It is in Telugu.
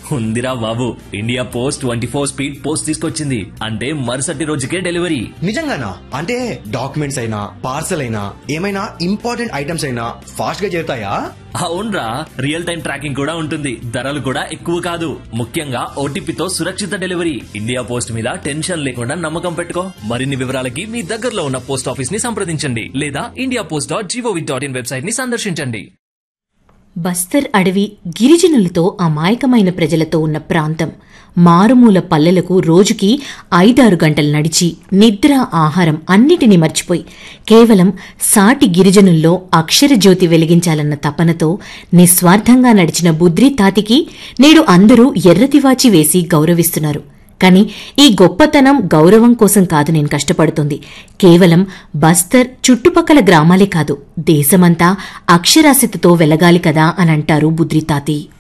ఉందిరా బాబు India post twenty four speed post తీసుకొచ్చింది అంటే మరుసటి రోజుకే డెలివరీ నిజంగానా అంటే డాక్యుమెంట్స్ అయినా పార్సల్ అయినా ఏమైనా ఇంపార్టెంట్ ఐటమ్స్ అయినా ఫాస్ట్ గా చేరుతాయా అవునరా రియల్ టైం ట్రాకింగ్ కూడా ఉంటుంది ధరలు కూడా ఎక్కువ కాదు ముఖ్యంగా ఓటీపీతో సురక్షిత డెలివరీ ఇండియా పోస్ట్ మీద టెన్షన్ లేకుండా నమ్మకం పెట్టుకో మరిన్ని వివరాలకి మీ దగ్గరలో ఉన్న పోస్ట్ ఆఫీస్ ని సంప్రదించండి లేదా India post dot GOV dot in website ని సందర్శించండి బస్తర్ అడవి గిరిజనులతో అమాయకమైన ప్రజలతో ఉన్న ప్రాంతం మారుమూల పల్లెలకు రోజుకి ఐదారు గంటలు నడిచి నిద్ర ఆహారం అన్నిటినీ మర్చిపోయి కేవలం సాటి గిరిజనుల్లో అక్షర జ్యోతి వెలిగించాలన్న తపనతో నిస్వార్థంగా నడిచిన బుద్రి తాతికి నేడు అందరూ ఎర్రతివాచి వేసి గౌరవిస్తున్నారు కానీ ఈ గొప్పతనం గౌరవం కోసం కాదు నేను కష్టపడుతుంది కేవలం బస్తర్ చుట్టుపక్కల గ్రామాలే కాదు దేశమంతా అక్షరాస్యతతో వెలగాలి కదా అని అంటారు బుద్రితాతి